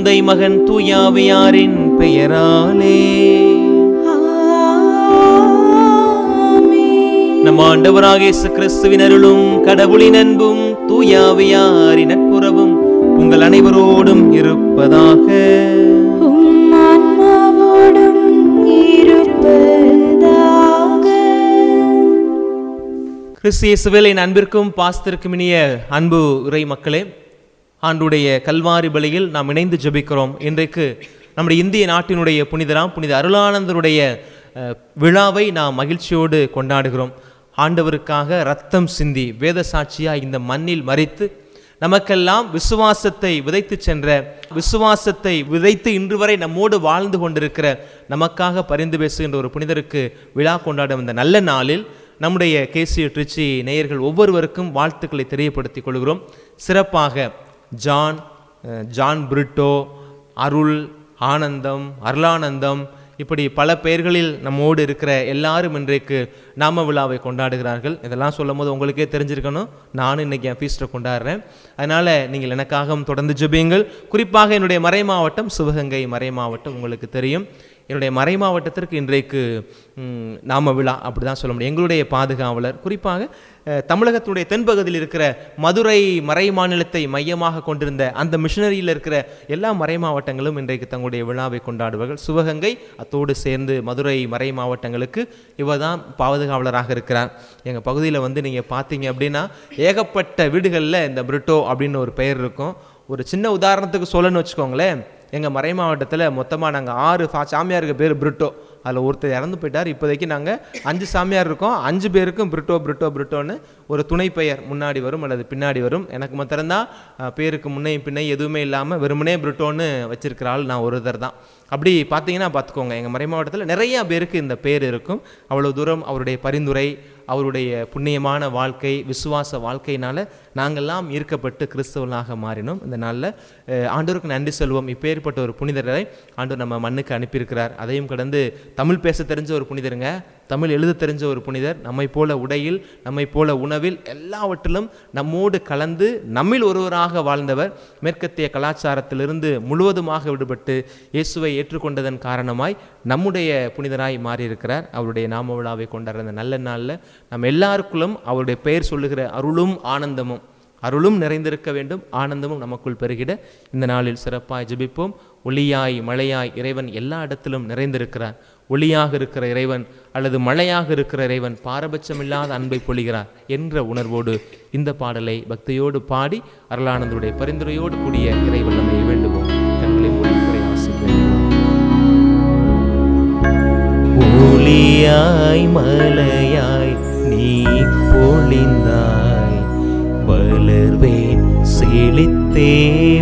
தந்தை மகன் தூயாவியாரின் பெயராலே நம் ஆண்டவராக இயேசு கிறிஸ்துவின் அருளும் கடவுளின் அன்பும் தூயாவியாரின் நட்புறவும் உங்கள் அனைவரோடும் இருப்பதாக உம் ஆன்மாவோடும் இருப்பதாக கிறிஸ்து இயேசுவில் என் அன்பிற்கும் பாஸ்திற்கும் இனிய அன்பு இறை மக்களே ஆண்டுடைய கல்வாரி பலியில் நாம் இணைந்து ஜெபிக்கிறோம் இன்றைக்கு நம்முடைய இந்திய நாட்டினுடைய புனிதராம் புனித அருளானந்தருடைய அஹ், விழாவை நாம் மகிழ்ச்சியோடு கொண்டாடுகிறோம் ஆண்டவருக்காக ரத்தம் சிந்தி வேத சாட்சியா இந்த மண்ணில் மறித்து நமக்கெல்லாம் விசுவாசத்தை விதைத்து சென்ற விசுவாசத்தை விதைத்து இன்று வரை நம்மோடு வாழ்ந்து கொண்டிருக்கிற நமக்காக பரிந்து பேசுகின்ற ஒரு புனிதருக்கு விழா கொண்டாடும் இந்த நல்ல நாளில் நம்முடைய கேசி ட்ரிச்சி நேயர்கள் ஒவ்வொருவருக்கும் வாழ்த்துக்களை தெரியப்படுத்திக் கொள்கிறோம் சிறப்பாக John ah, John Britto Arul Anandam Arulanandam இப்படி பல பெயர்களில் நம்மோடு இருக்கிற எல்லாரும் இன்றைக்கு நாம விழாவை கொண்டாடுகிறார்கள் இதெல்லாம் சொல்லும் போது உங்களுக்கே தெரிஞ்சிருக்கணும் நானும் இன்னைக்கு என் ஃபீஸ்ட்டை கொண்டாடுறேன் அதனால் நீங்கள் எனக்காகவும் தொடர்ந்து ஜெபியுங்கள் குறிப்பாக என்னுடைய மறை மாவட்டம் சிவகங்கை மறை மாவட்டம் உங்களுக்கு தெரியும் என்னுடைய மறை மாவட்டத்திற்கு இன்றைக்கு ம், நாம விழா அப்படி தான் சொல்ல முடியும் எங்களுடைய பாதுகாவலர் குறிப்பாக அஹ், தமிழகத்துடைய தென்பகுதியில் இருக்கிற மதுரை மறை மாநிலத்தை மையமாக கொண்டிருந்த அந்த மிஷனரியில் இருக்கிற எல்லா மறை மாவட்டங்களும் இன்றைக்கு தங்களுடைய விழாவை கொண்டாடுவார்கள் சிவகங்கை அத்தோடு சேர்ந்து மதுரை மறை மாவட்டங்களுக்கு இவர் தான் பாதுகாவலராக இருக்கிறார் எங்கள் பகுதியில் வந்து நீங்கள் பார்த்தீங்க அப்படின்னா ஏகப்பட்ட வீடுகளில் இந்த பிரிட்டோ அப்படின்னு ஒரு பெயர் இருக்கும் ஒரு சின்ன உதாரணத்துக்கு சொல்லணும்னு வச்சுக்கோங்களேன் எங்கள் மறை மாவட்டத்தில் மொத்தமாக நாங்கள் ஆறு ஃபா சாமியாருக்கு பேர் பிரிட்டோ அதில் ஒருத்தர் இறந்து போயிட்டார் இப்போதைக்கு நாங்கள் அஞ்சு சாமியார் இருக்கோம் அஞ்சு பேருக்கும் பிரிட்டோ பிரிட்டோ பிரிட்டோன்னு ஒரு துணை பெயர் முன்னாடி வரும் அல்லது பின்னாடி வரும் எனக்கு மாத்திரம்தான் அஹ், பேருக்கு முன்னையும் பின்னை எதுவுமே இல்லாமல் வெறுமனே பிரிட்டோன்னு வச்சிருக்கிற ஆள் நான் ஒருத்தர் தான் அப்படி பார்த்தீங்கன்னா பார்த்துக்கோங்க எங்கள் மறை மாவட்டத்தில் நிறைய பேருக்கு இந்த பேர் இருக்கும் அவ்வளோ தூரம் அவருடைய பரிந்துரை அவருடைய புண்ணியமான வாழ்க்கை விசுவாச வாழ்க்கையினால நாங்கள்லாம் ஈர்க்கப்பட்டு கிறிஸ்தவர்களாக மாறினோம் இந்த நாளில் அஹ், ஆண்டவருக்கு நன்றி சொல்வோம் இப்பேற்பட்ட ஒரு புனிதரை ஆண்டவர் நம்ம மண்ணுக்கு அனுப்பியிருக்கிறார் அதையும் கடந்து தமிழ் பேச தெரிஞ்ச ஒரு புனிதருங்க தமிழ் எழுத தெரிஞ்ச ஒரு புனிதர் நம்மை போல உடையில் நம்மை போல உணவில் எல்லாவற்றிலும் நம்மோடு கலந்து நம்மில் ஒருவராக வாழ்ந்தவர் மேற்கத்திய கலாச்சாரத்திலிருந்து முழுவதுமாக விடுபட்டு இயேசுவை ஏற்றுக்கொண்டதன் காரணமாய் நம்முடைய புனிதராய் மாறியிருக்கிறார் அவருடைய நாம விழாவை கொண்டாடுற அந்த நல்ல நாளில் நம்ம எல்லாருக்குள்ளும் அவருடைய பெயர் சொல்லுகிற அருளும் ஆனந்தமும் அருளும் நிறைந்திருக்க வேண்டும் ஆனந்தமும் நமக்குள் பெருகிட இந்த நாளில் சிறப்பாய் ஜெபிப்போம் ஒளியாய் மழையாய் இறைவன் எல்லா இடத்திலும் நிறைந்திருக்கிறார் ஒளியாக இருக்கிற இறைவன் அல்லது மழையாக இருக்கிற இறைவன் பாரபட்சமில்லாத அன்பை பொழிகிறார் என்ற உணர்வோடு இந்த பாடலை பக்தியோடு பாடி அருளானந்தருடைய பரிந்துரையோடு கூடிய இறைவன் நம்மை வேண்டுவோம் கண்களை மூடி குறை ஒளியாய் மலையாய் நீ பொழிந்தாய் வளர்வேன் செழித்தே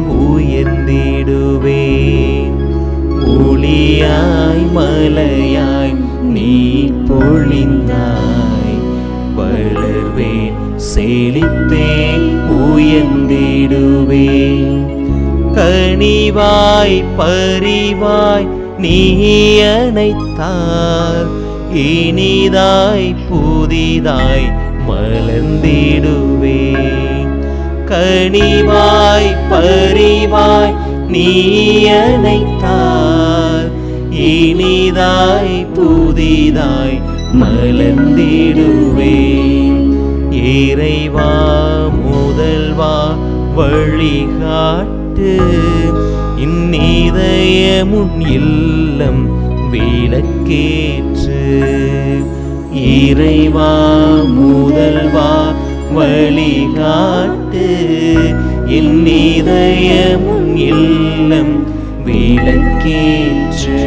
உயர்ந்திடுவேன் ஒளியாய் மலையாய் நீ பொழிந்தாய் வளர்வேன் செழித்தே உயர்ந்திடுவேன் கனிவாய் பரிவாய் நீ அணைத்தார் இனிதாய் புதிதாய் மலர்ந்திடுவேன் கனிவாய் பரிவாய் நீ அணைத்தார் இனிதாய் புதிதாய் மலர்ந்திடுவேன் இறைவா முதல்வா வழிகாட்டு இந்நிதயமுன் இல்லம் விளக்கேற்று இறைவா முதல்வா வழிகாட்டு இந்நிதயமுன் இல்லம் விளக்கேற்று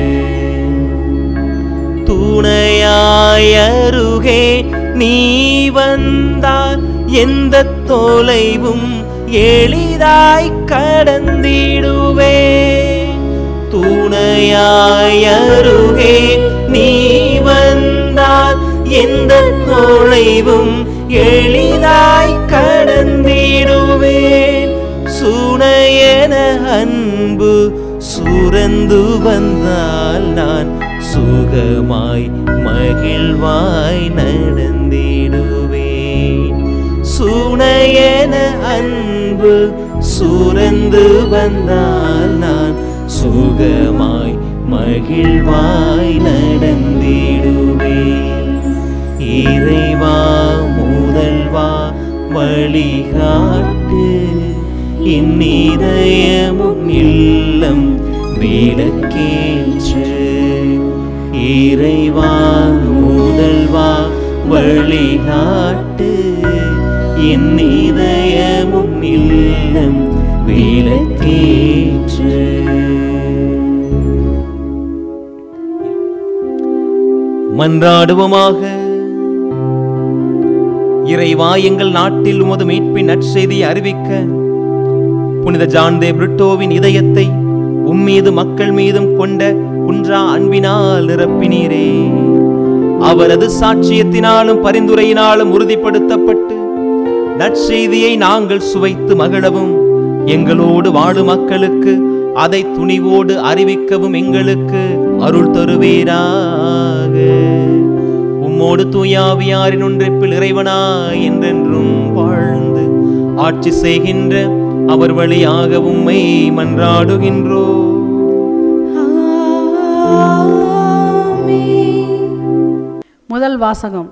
துணையாயருகே நீ வந்தால் எந்த தொலைவும் எளிதாய் கடந்திடுவே துணையாயருகே நீ வந்தால் எந்த தொலைவும் எளிதாய் கடந்திடுவேன் சுனையன அன்பு சுரந்து வந்தால் நான் சுகமாய் மகிழ்வாய் நடந்திடுவேன் சுனையன அன்பு சுரந்து வந்தால் நான் சுகமாய் மகிழ்வாய் நடந்திடுவேன் இறைவா முதல்வா வழிகாட்டு என் இதயமும் இல்லம் விளக்கேற்று இறைவா முதல்வா வழிகாட்டு என் இதயமும் இல்லம் விளக்கேற்று மன்றாடுவோமாக இறைவா எங்கள் நாட்டில் உமது மீட்பின் நற்செய்தியை அறிவிக்க புனித ஜான்தே பிரிட்டோவின் இதயத்தை உம்மீது மக்கள் மீதும் கொண்ட குன்றா அன்பினால் நிரப்பினீரே அவரது சாட்சியத்தினாலும் பரிந்துரையினாலும் உறுதிப்படுத்தப்பட்டு நற்செய்தியை நாங்கள் சுவைத்து மகிழவும் எங்களோடு வாழும் மக்களுக்கு அதை துணிவோடு அறிவிக்கவும் எங்களுக்கு அருள் தருவீராக உம்மோடு தூயாவியாரின் ஒன்றைப்பில் இறைவனாய் என்றென்றும் வாழ்ந்து ஆட்சி செய்கின்ற அவர் வழியாக உம்மை மன்றாடுகின்றோ முதல் வாசகம்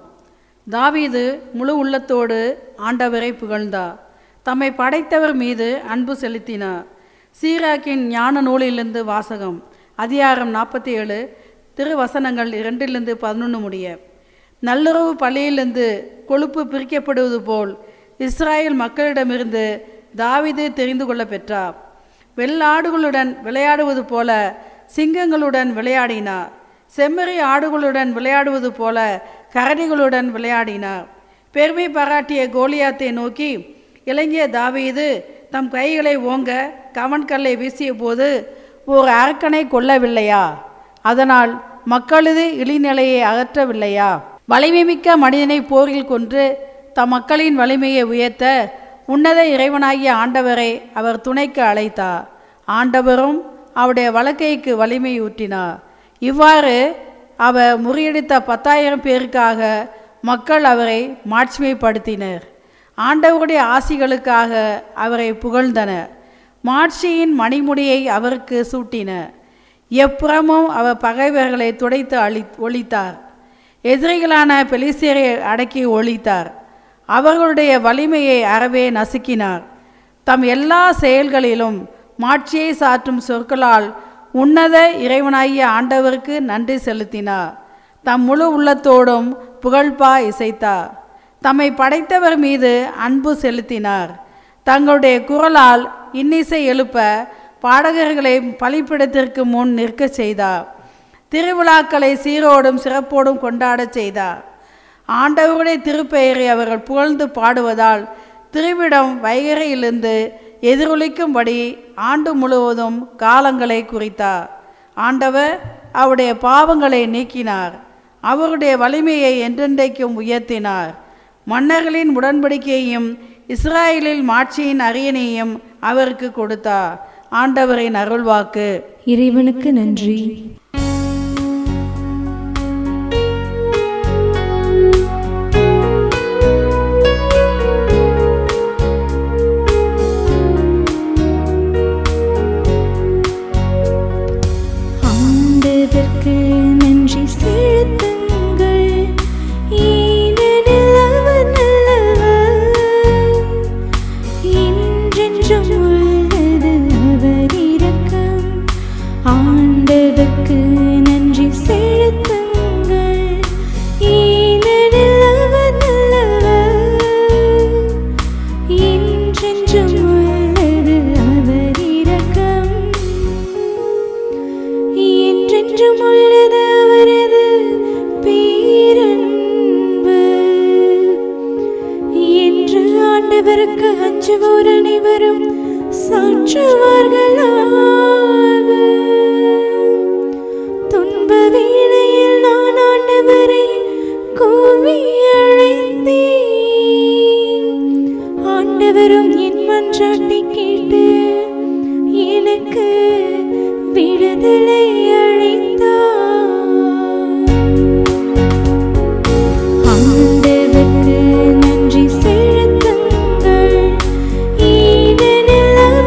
தாவீது முழு உள்ளத்தோடு ஆண்டவரை புகழ்ந்தார் தம்மை படைத்தவர் மீது அன்பு செலுத்தினார் சீராக்கின் ஞான நூலிலிருந்து வாசகம் அதிகாரம் நாற்பத்தி ஏழு திருவசனங்கள் இரண்டிலிருந்து பதினொன்று முடிய நல்லுறவு பள்ளியிலிருந்து கொழுப்பு பிரிக்கப்படுவது போல் இஸ்ராயேல் மக்களிடமிருந்து தாவீது தெரிந்து கொள்ள பெற்றார் வெள்ளாடுகளுடன் விளையாடுவது போல சிங்கங்களுடன் விளையாடினார் செம்மறி ஆடுகளுடன் விளையாடுவது போல கரடிகளுடன் விளையாடினார் பெருமை பாராட்டிய கோலியாத்தை நோக்கி இளைஞ தாவீது தம் கைகளை ஓங்க கவன்கல்லை வீசிய போது ஒரு அரக்கனை கொல்லவில்லையா அதனால் மக்களது இழிநிலையை அகற்றவில்லையா வலிமைமிக்க மனிதனை போரில் கொன்று தம் மக்களின் வலிமையை உயர்த்த உன்னத இறைவனாகிய ஆண்டவரை அவர் துணைக்கு அழைத்தார் ஆண்டவரும் அவருடைய வழக்கைக்கு வலிமை ஊற்றினார் இவ்வாறு அவர் முறியடித்த பத்தாயிரம் பேருக்காக மக்கள் அவரை மாட்சிமைப்படுத்தினர் ஆண்டவருடைய ஆசிகளுக்காக அவரை புகழ்ந்தனர் மாட்சியின் மணிமுடியை அவருக்கு சூட்டினர் எப்புறமும் அவர் பகைவர்களை துடைத்து அழி ஒழித்தார் எதிரிகளான பெலிசியரை அடக்கி ஒழித்தார் அவர்களுடைய வலிமையை அறவே நசுக்கினார் தம் எல்லா செயல்களிலும் மாட்சியை சாற்றும் சொற்களால் உன்னத இறைவனாகிய ஆண்டவருக்கு நன்றி செலுத்தினார் தம் முழு உள்ளத்தோடும் புகழ்பா இசைத்தார் தம்மை படைத்தவர் மீது அன்பு செலுத்தினார் தங்களுடைய குரலால் இன்னிசை எழுப்ப பாடகர்களை பலிப்பிடத்திற்கு முன் நிற்கச் செய்தார் திருவிழாக்களை சீரோடும் சிறப்போடும் கொண்டாடச் செய்தார் ஆண்டவருடைய திருப்பெயரை அவர்கள் புகழ்ந்து பாடுவதால் திருவிடம் வைகரையிலிருந்து எதிரொலிக்கும்படி ஆண்டு முழுவதும் காலங்களை குறித்தார் ஆண்டவர் அவருடைய பாவங்களை நீக்கினார் அவருடைய வலிமையை என்றென்றைக்கும் உயர்த்தினார் மன்னர்களின் உடன்படிக்கையையும் இஸ்ராயலில் மாட்சியின் அரியணையும் அவருக்கு கொடுத்தார் ஆண்டவரின் அருள்வாக்கு இறைவனுக்கு நன்றி ஆண்டவர்க்கு நன்றி செலுத்துங்கள் ஏனெனில் அவர் நல்லவர் என்றென்றும் உள்ளது அவர் இரக்கம் ஆண்டவர்க்கு நன்றி செலுத்துங்கள் ஏனெனில் அவர் நல்லவர் என்றென்றும் உள்ளது அவர் இரக்கம் என்றென்றும் உள்ளது அவரது பேரன்பு என்று ஆண்டவருக்கு அஞ்சுவோர் அனைவரும் சாற்றுவார்களாக துன்ப வேளையில் நான் ஆண்டவரை கூவி அழைத்தேன் ஆண்டவரும் என் மன்றாட்டை கேட்டு எனக்கு விடுதலை அளித்தார் ஆண்டவர்க்கு நன்றி செலுத்துங்கள் ஏனெனில்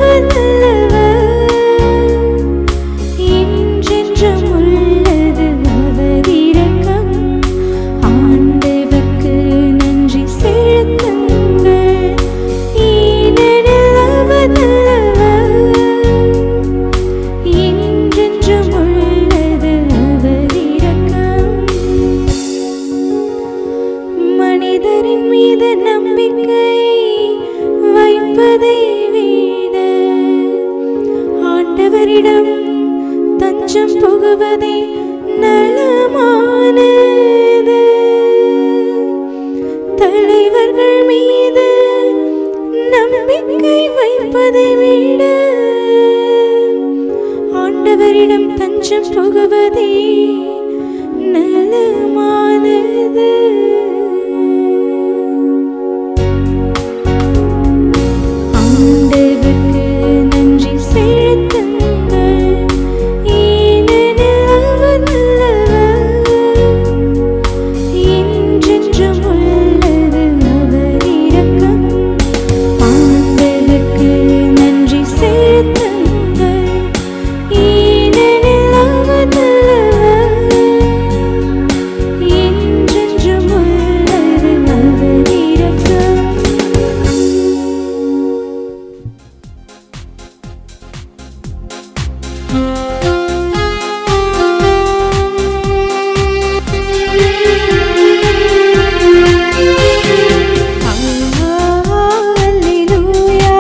தஞ்சம் புகுவதே நலமானது ஆண்டவருக்கு நன்றி செலுத்துங்கள் ஏனெனில் அவர் நல்லவர் என்றென்றும் உள்ளது அவர் இரக்கம் ஆண்டவருக்கு நன்றி செலுத்துங்கள் ஏனெனில் அவர் நல்லவர் என்றென்றும் உள்ளது அவர் இரக்கம் Alleluia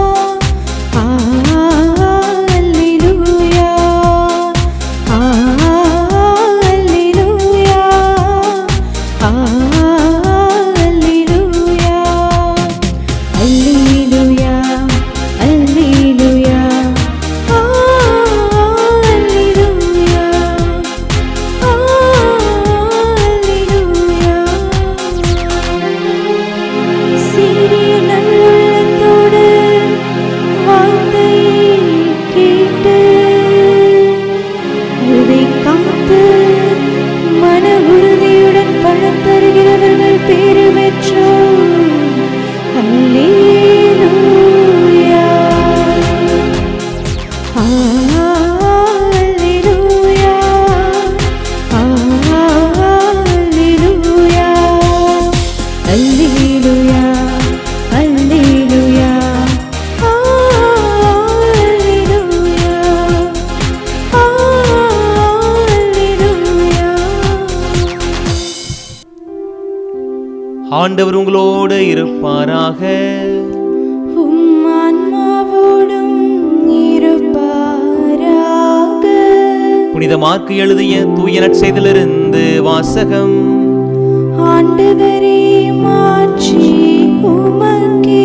Alleluia Alleluia Alleluia Alleluia Alleluia Alleluia சிறிய நல்லுள்ளத்தோடு வார்த்தையை கேட்டு அதை காத்து மன உறுதியுடன் பணம் தருகிறவர்கள் பேரு பெற்றோர் அல்லேலூயா அல்லேலூயா அல்லேலூயா அல்லேலூயா அல்லேலூயா அல்லேலூயா அல்லேலூயா ஆண்டவர் உங்களோடு இருப்பாராக உம் ஆன்மாவோடும் இருப்பாராக புனித மார்க்கு எழுதிய தூய நற்செய்திலிருந்து வாசகம் ஆண்டவரே மாற்றி உமக்கே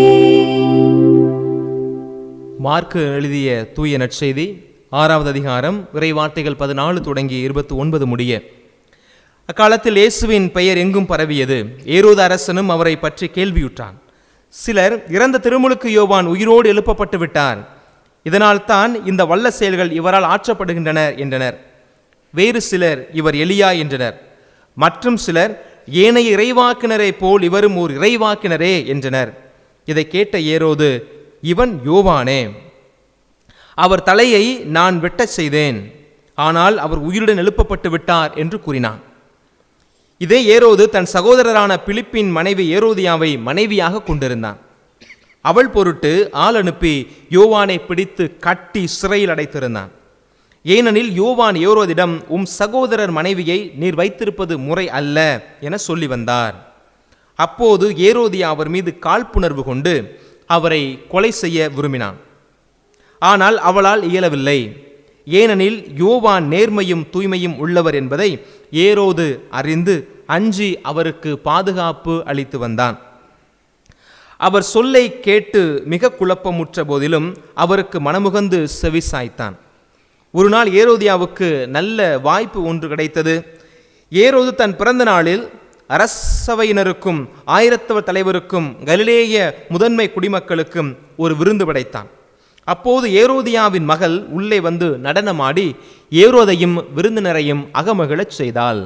மார்க்கு எழுதிய தூய நற்செய்தி ஆறாவது அதிகாரம் இறை வார்த்தைகள் பதினாலு தொடங்கி இருபத்தி ஒன்பது முடிய அக்காலத்தில் இயேசுவின் பெயர் எங்கும் பரவியது ஏரோது அரசனும் அவரை பற்றி கேள்வியுற்றான் சிலர் இறந்த திருமுழுக்கு யோவான் உயிரோடு எழுப்பப்பட்டு விட்டார் இதனால் தான் இந்த வல்ல செயல்கள் இவரால் ஆற்றப்படுகின்றன என்றனர் வேறு சிலர் இவர் எலியா என்றனர் மற்றும் சிலர் ஏனைய இறைவாக்கினரை போல் இவரும் ஒரு இறைவாக்கினரே என்றனர் இதை கேட்ட ஏரோது இவன் யோவானே அவர் தலையை நான் வெட்டச் செய்தேன் ஆனால் அவர் உயிருடன் எழுப்பப்பட்டு விட்டார் என்று கூறினான் இதே ஏரோது தன் சகோதரரான பிலிப்பின் மனைவி ஏரோதியாவை மனைவியாக கொண்டிருந்தான் அவள் பொருட்டு ஆள் அனுப்பி யோவானை பிடித்து கட்டி சிறையில் அடைத்திருந்தான் ஏனெனில் யோவான் ஏரோதிடம் உம் சகோதரர் மனைவியை நீர் வைத்திருப்பது முறை அல்ல என சொல்லி வந்தார் அப்போது ஏரோதியா அவர் மீது காழ்ப்புணர்வு கொண்டு அவரை கொலை செய்ய விரும்பினான் ஆனால் அவளால் இயலவில்லை ஏனெனில் யோவான் நேர்மையும் தூய்மையும் உள்ளவர் என்பதை ஏரோது அறிந்து அஞ்சி அவருக்கு பாதுகாப்பு அளித்து வந்தான் அவர் சொல்லை கேட்டு மிக குழப்பமுற்ற போதிலும் அவருக்கு மனமுகந்து செவி சாய்த்தான் ஒரு நாள் ஏரோதியாவுக்கு நல்ல வாய்ப்பு ஒன்று கிடைத்தது ஏரோது தன் பிறந்த நாளில் அரசவையினருக்கும் ஆயிரத்தவர் தலைவருக்கும் கலிலேய முதன்மை குடிமக்களுக்கும் ஒரு விருந்து படைத்தான் அப்போது ஏரோதியாவின் மகள் உள்ளே வந்து நடனமாடி ஏரோதையும் விருந்தினரையும் அகமகிழச் செய்தாள்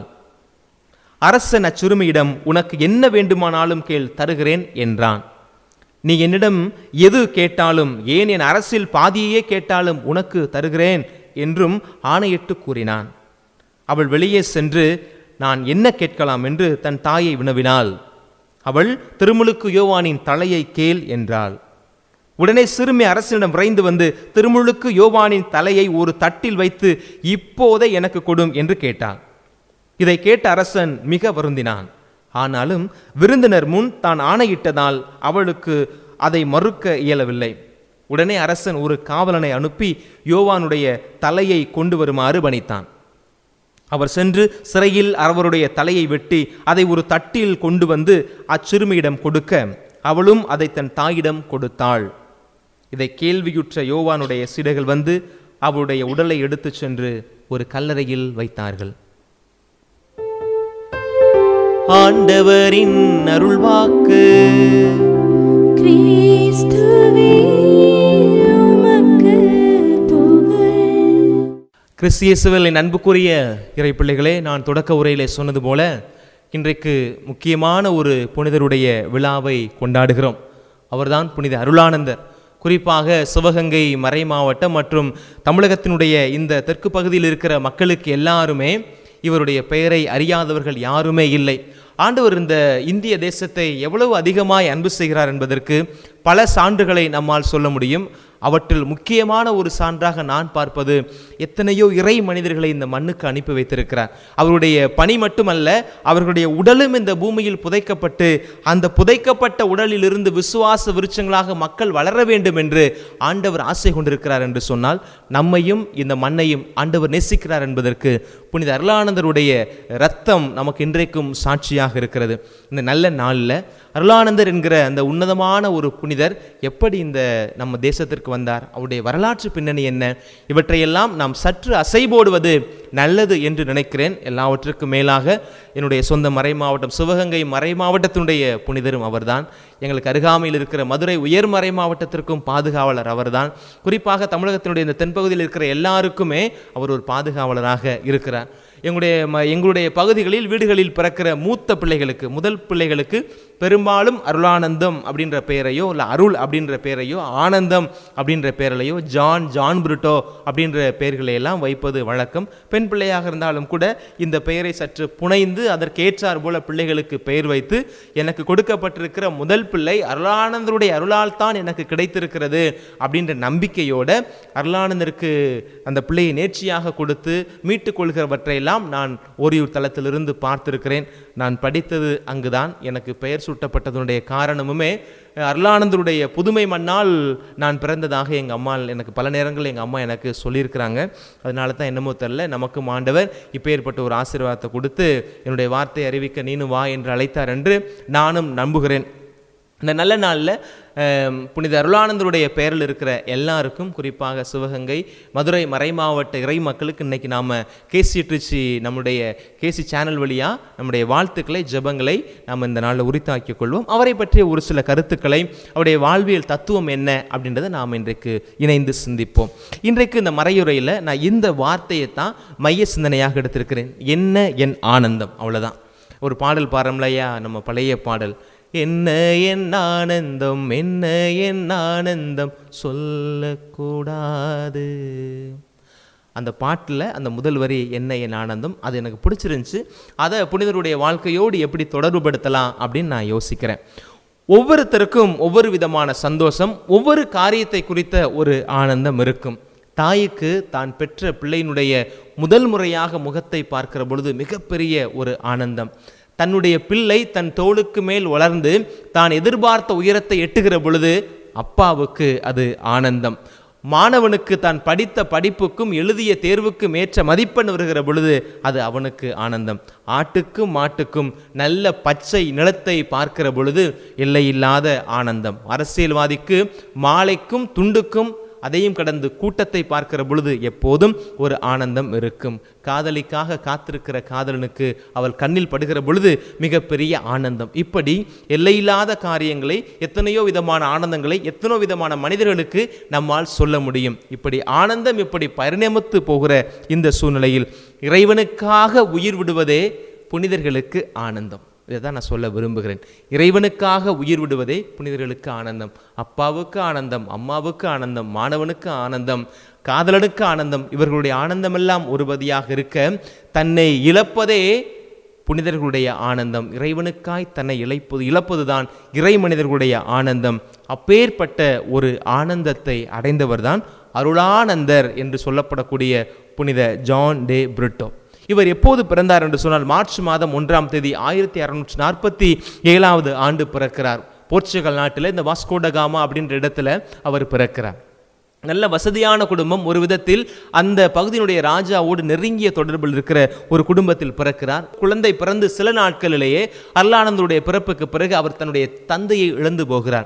அரசன் அச்சிறுமியிடம் உனக்கு என்ன வேண்டுமானாலும் கேள் தருகிறேன் என்றான் நீ என்னிடம் எது கேட்டாலும் ஏன் என் அரசில் பாதியையே கேட்டாலும் உனக்கு தருகிறேன் என்றும் ஆணையிட்டு கூறினான் அவள் வெளியே சென்று நான் என்ன கேட்கலாம் என்று தன் தாயை வினவினாள் அவள் திருமுழுக்கு யோவானின் தலையை கேள் என்றாள் உடனே சிறுமி அரசனிடம் விரைந்து வந்து திருமுழுக்கு யோவானின் தலையை ஒரு தட்டில் வைத்து இப்போதே எனக்கு கொடும் என்று கேட்டாள் இதை கேட்ட அரசன் மிக வருந்தினான் ஆனாலும் விருந்தினர் முன் தான் ஆணையிட்டதால் அவளுக்கு அதை மறுக்க இயலவில்லை உடனே அரசன் ஒரு காவலனை அனுப்பி யோவானுடைய தலையை கொண்டு வருமாறு பணித்தான் அவர் சென்று சிறையில் அவருடைய தலையை வெட்டி அதை ஒரு தட்டில் கொண்டு வந்து அச்சிறுமியிடம் கொடுக்க அவளும் அதை தன் தாயிடம் கொடுத்தாள் இதை கேள்வியுற்ற யோவானுடைய சீடர்கள் வந்து அவளுடைய உடலை எடுத்துச் சென்று ஒரு கல்லறையில் வைத்தார்கள் ஆண்டவரின் அருள்வாக்கு கிறிஸ்துவே உமக்கு புகழ் கிறிஸ்தியேசுவில் என் அன்புக்குரிய இறை பிள்ளைகளே நான் தொடக்க உரையிலே சொன்னது போல இன்றைக்கு முக்கியமான ஒரு புனிதருடைய விழாவை கொண்டாடுகிறோம் அவர்தான் புனித அருளானந்தர் குறிப்பாக சிவகங்கை மறை மாவட்டம் மற்றும் தமிழகத்தினுடைய இந்த தெற்கு பகுதியில் இருக்கிற மக்களுக்கு எல்லாருமே இவருடைய பெயரை அறியாதவர்கள் யாருமே இல்லை ஆண்டவர் இந்த இந்திய தேசத்தை எவ்வளவு அதிகமாய் அன்பு செய்கிறார் என்பதற்கு பல சான்றுகளை நம்மால் சொல்ல முடியும் அவற்றில் முக்கியமான ஒரு சான்றாக நான் பார்ப்பது எத்தனையோ இறை மனிதர்களை இந்த மண்ணுக்கு அனுப்பி வைத்திருக்கிறார் அவருடைய பணி மட்டுமல்ல அவர்களுடைய உடலும் இந்த பூமியில் புதைக்கப்பட்டு அந்த புதைக்கப்பட்ட உடலிலிருந்து விசுவாச விருட்சங்களாக மக்கள் வளர வேண்டும் என்று ஆண்டவர் ஆசை கொண்டிருக்கிறார் என்று சொன்னால் நம்மையும் இந்த மண்ணையும் ஆண்டவர் நேசிக்கிறார் என்பதற்கு புனித அருளானந்தருடைய ரத்தம் நமக்கு இன்றைக்கும் சாட்சியாக இருக்கிறது இந்த நல்ல நாளில் அருளானந்தர் என்கிற அந்த உன்னதமான ஒரு புனிதர் எப்படி இந்த நம்ம தேசத்திற்கு வந்தார் அவருடைய வரலாற்று பின்னணி என்ன இவற்றையெல்லாம் நாம் சற்று அசைபோடுவது நல்லது என்று நினைக்கிறேன் எல்லாவற்றுக்கும் மேலாக என்னுடைய சொந்த மறை மாவட்டம் சிவகங்கை மறை மாவட்டத்தினுடைய புனிதரும் அவர்தான் எங்களுக்கு அருகாமையில் இருக்கிற மதுரை உயர்மறை மாவட்டத்திற்கும் பாதுகாவலர் அவர்தான் குறிப்பாக தமிழகத்தினுடைய இந்த தென்பகுதியில் இருக்கிற எல்லாருக்குமே அவர் ஒரு பாதுகாவலராக இருக்கிறார் எங்களுடைய ம- எங்களுடைய பகுதிகளில் வீடுகளில் பிறக்கிற மூத்த பிள்ளைகளுக்கு முதல் பிள்ளைகளுக்கு பெரும்பாலும் அருளானந்தம் அப்படின்ற பெயரையோ இல்லை அருள் அப்படின்ற பெயரையோ ஆனந்தம் அப்படின்ற பெயரிலையோ ஜான் ஜான் புருட்டோ அப்படின்ற பெயர்களை எல்லாம் வைப்பது வழக்கம் பெண் பிள்ளையாக இருந்தாலும் கூட இந்த பெயரை சற்று புனைந்து அதற்கு ஏற்றார் போல பிள்ளைகளுக்கு பெயர் வைத்து எனக்கு கொடுக்கப்பட்டிருக்கிற முதல் பிள்ளை அருளானந்தருடைய அருளால் தான் எனக்கு கிடைத்திருக்கிறது அப்படின்ற நம்பிக்கையோட அருளானந்தருக்கு அந்த பிள்ளையை நேர்ச்சியாக கொடுத்து மீட்டுக் கொள்கிறவற்றையெல்லாம் நான் ஓரியூர் தளத்திலிருந்து பார்த்திருக்கிறேன் நான் படித்தது அங்குதான் எனக்கு பெயர் சூட்டப்பட்டதனுடைய காரணமுமே அஹ், அருளானந்தருடைய புதுமை மண்ணால் நான் பிறந்ததாக எங்கள் அம்மா எனக்கு பல நேரங்களில் எங்கள் அம்மா எனக்கு சொல்லியிருக்கிறாங்க அதனால தான் என்னமோ தெரில நமக்கும் ஆண்டவர் இப்பேற்பட்ட ஒரு ஆசீர்வாதத்தை கொடுத்து என்னுடைய வார்த்தை அறிவிக்க நீனும் வா என்று அழைத்தார் என்று நானும் நம்புகிறேன் இந்த நல்ல நாளில் அஹ், புனித அருளானந்தருடைய பெயரில் இருக்கிற எல்லாருக்கும் குறிப்பாக சிவகங்கை மதுரை மறைமாவட்ட இறை மக்களுக்கு இன்னைக்கு நாம் கேசி ட்ரிச்சி நம்முடைய கேசி சேனல் வழியாக நம்முடைய வாழ்த்துக்களை ஜெபங்களை நாம் இந்த நாளில் உரித்தாக்கிக் கொள்வோம் அவரை பற்றிய ஒரு சில கருத்துக்களை அவருடைய வாழ்வியல் தத்துவம் என்ன அப்படின்றத நாம் இன்றைக்கு இணைந்து சிந்திப்போம் இன்றைக்கு இந்த மறையுரையில் நான் இந்த வார்த்தையை தான் மைய சிந்தனையாக எடுத்திருக்கிறேன் என்ன என் ஆனந்தம் அவ்வளோதான் ஒரு பாடல் பாடுறோம்லையா நம்ம பழைய பாடல் என்ன என் ஆனந்தம் என்ன என் ஆனந்தம் சொல்லக்கூடாது அந்த பாட்டில் அந்த முதல் வரி என்ன என் ஆனந்தம் அது எனக்கு பிடிச்சிருந்துச்சு அதை புனிதருடைய வாழ்க்கையோடு எப்படி தொடர்புபடுத்தலாம் அப்படின்னு நான் யோசிக்கிறேன் ஒவ்வொருத்தருக்கும் ஒவ்வொரு விதமான சந்தோஷம் ஒவ்வொரு காரியத்தை குறித்த ஒரு ஆனந்தம் இருக்கும் தாய்க்கு தான் பெற்ற பிள்ளையினுடைய முதல் முறையாக முகத்தை பார்க்கிற பொழுது மிகப்பெரிய ஒரு ஆனந்தம் தன்னுடைய பிள்ளை தன் தோளுக்கு மேல் வளர்ந்து தான் எதிர்பார்த்த உயரத்தை எட்டுகிற பொழுது அப்பாவுக்கு அது ஆனந்தம் மாணவனுக்கு தான் படித்த படிப்புக்கும் எழுதிய தேர்வுக்கும் ஏற்ற மதிப்பெண் வருகிற பொழுது அது அவனுக்கு ஆனந்தம் ஆட்டுக்கும் மாட்டுக்கும் நல்ல பச்சை நிலத்தை பார்க்கிற பொழுது எல்லையில்லாத ஆனந்தம் அரசியல்வாதிக்கு மாலைக்கும் துண்டுக்கும் அதையும் கடந்து கூட்டத்தை பார்க்கிற பொழுது எப்போதும் ஒரு ஆனந்தம் இருக்கும் காதலிக்காக காத்திருக்கிற காதலனுக்கு அவள் கண்ணில் படுகிற பொழுது மிகப்பெரிய ஆனந்தம் இப்படி எல்லையில்லாத காரியங்களை எத்தனையோ விதமான ஆனந்தங்களை எத்தனோ விதமான மனிதர்களுக்கு நம்மால் சொல்ல முடியும் இப்படி ஆனந்தம் இப்படி பரிணமித்து போகிற இந்த சூழ்நிலையில் இறைவனுக்காக உயிர் விடுவதே புனிதர்களுக்கு ஆனந்தம் இதை தான் நான் சொல்ல விரும்புகிறேன் இறைவனுக்காக உயிர் விடுவதே புனிதர்களுக்கு ஆனந்தம் அப்பாவுக்கு ஆனந்தம் அம்மாவுக்கு ஆனந்தம் மாணவனுக்கு ஆனந்தம் காதலனுக்கு ஆனந்தம் இவர்களுடைய ஆனந்தமெல்லாம் ஒருபதியாக இருக்க தன்னை இழப்பதே புனிதர்களுடைய ஆனந்தம் இறைவனுக்காய் தன்னை இழைப்பது இழப்பதுதான் இறை மனிதர்களுடைய ஆனந்தம் அப்பேற்பட்ட ஒரு ஆனந்தத்தை அடைந்தவர்தான் அருளானந்தர் என்று சொல்லப்படக்கூடிய புனித ஜான் டே பிரிட்டோ இவர் எப்போது பிறந்தார் என்று சொன்னால் மார்ச் மாதம் ஒன்றாம் தேதி ஆயிரத்தி அறுநூற்றி நாற்பத்தி ஏழாவது ஆண்டு பிறக்கிறார் போர்ச்சுகல் நாட்டில் இந்த வாஸ்கோடகாமா அப்படின்ற இடத்துல அவர் பிறக்கிறார் நல்ல வசதியான குடும்பம் ஒரு விதத்தில் அந்த பகுதியினுடைய ராஜாவோடு நெருங்கிய தொடர்பில் இருக்கிற ஒரு குடும்பத்தில் பிறக்கிறார் குழந்தை பிறந்து சில நாட்களிலேயே அருளானந்தருடைய பிறப்புக்கு பிறகு அவர் தன்னுடைய தந்தையை இழந்து போகிறார்